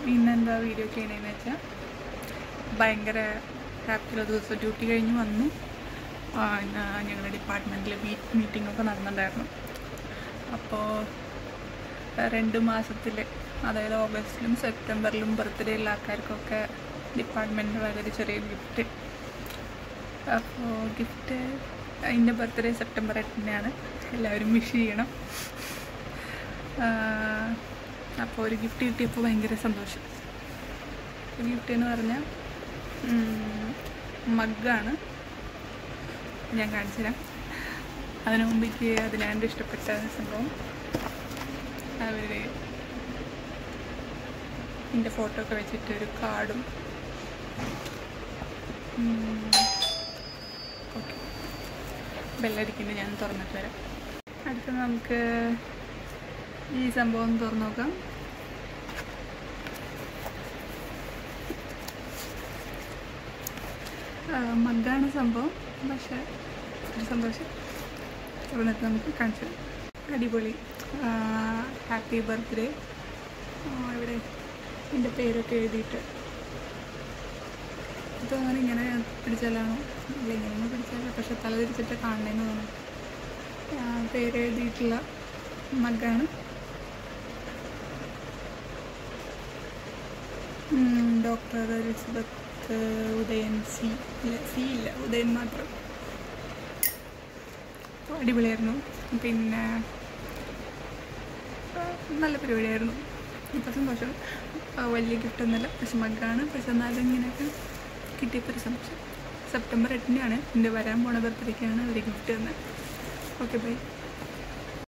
ഇന്നെന്താ വീഡിയോ ചെയ്യണതെന്ന് വെച്ചാൽ ഭയങ്കര ഹാപ്പിയുള്ള ദിവസം ഡ്യൂട്ടി കഴിഞ്ഞ് വന്നു ആ, ഇന്ന് ഞങ്ങളുടെ ഡിപ്പാർട്ട്മെൻറ്റിൽ മീറ്റിംഗ് ഒക്കെ നടന്നിട്ടുണ്ടായിരുന്നു അപ്പോൾ രണ്ട് മാസത്തിൽ അതായത് ഓഗസ്റ്റിലും സെപ്റ്റംബറിലും ബർത്ത്ഡേ ഉള്ള ആൾക്കാർക്കൊക്കെ ഡിപ്പാർട്ട്മെൻറ്റ് വളരെ ചെറിയ ഗിഫ്റ്റ് അപ്പോൾ ഗിഫ്റ്റ് എൻ്റെ ബർത്ത്ഡേ സെപ്റ്റംബർ എട്ടിനാണ് എല്ലാവരും വിഷ് ചെയ്യണം അപ്പോൾ ഒരു ഗിഫ്റ്റ് കിട്ടിയപ്പോൾ ഭയങ്കര സന്തോഷം ഗിഫ്റ്റ് എന്ന് പറഞ്ഞാൽ മഗ്ഗാണ് ഞാൻ കാണിച്ചു തരാം അതിനു മുമ്പേക്ക് അതിനാണ്ട് ഇഷ്ടപ്പെട്ട സംഭവം അവർ എൻ്റെ ഫോട്ടോ ഒക്കെ വെച്ചിട്ട് ഒരു കാർഡും ഓക്കെ ബെല്ലടിക്കുന്നുണ്ട് ഞാൻ തുറന്നിട്ട് വരാം അടുത്ത നമുക്ക് ഈ സംഭവം തുറന്നു നോക്കാം ആ, മഗ്ഗാണ് സംഭവം പക്ഷെ ഒരു സന്തോഷം തുറന്നിട്ട് നമുക്ക് കാണിച്ചു തരാം. അടിപൊളി ഹാപ്പി ബർത്ത്ഡേ ഇവിടെ എൻ്റെ പേരൊക്കെ എഴുതിയിട്ട് ഇത് അങ്ങനെ ഇങ്ങനെ പിടിച്ചാലാണോ ഇല്ല ഇങ്ങനെ പിടിച്ചാലോ പക്ഷെ തല തിരിച്ചിട്ട് കാണണേന്ന് തോന്നുന്നു ആ, പേര് എഴുതിയിട്ടുള്ള മഗ്ഗാണ് ഡോക്ടർ എലിസബത്ത് ഉദയൻ സി ഇല്ല സി ഇല്ല ഉദയൻ മാത്രം അപ്പോൾ അടിപൊളിയായിരുന്നു പിന്നെ ആ, നല്ല പരിപാടിയായിരുന്നു ഇപ്പം സന്തോഷം ആ, വലിയ ഗിഫ്റ്റ് ഒന്നുമില്ല പക്ഷെ മഗ്ഗാണ് പക്ഷെ എന്നാലും ഇങ്ങനെയൊക്കെ കിട്ടിയപ്പോൾ ഒരു സന്തോഷം സെപ്റ്റംബർ എട്ടിനാണ് എൻ്റെ വരാൻ പോണ ബർത്ത്ഡേക്കാണ് ഒരു ഗിഫ്റ്റ് തന്നത് ഓക്കെ ബൈ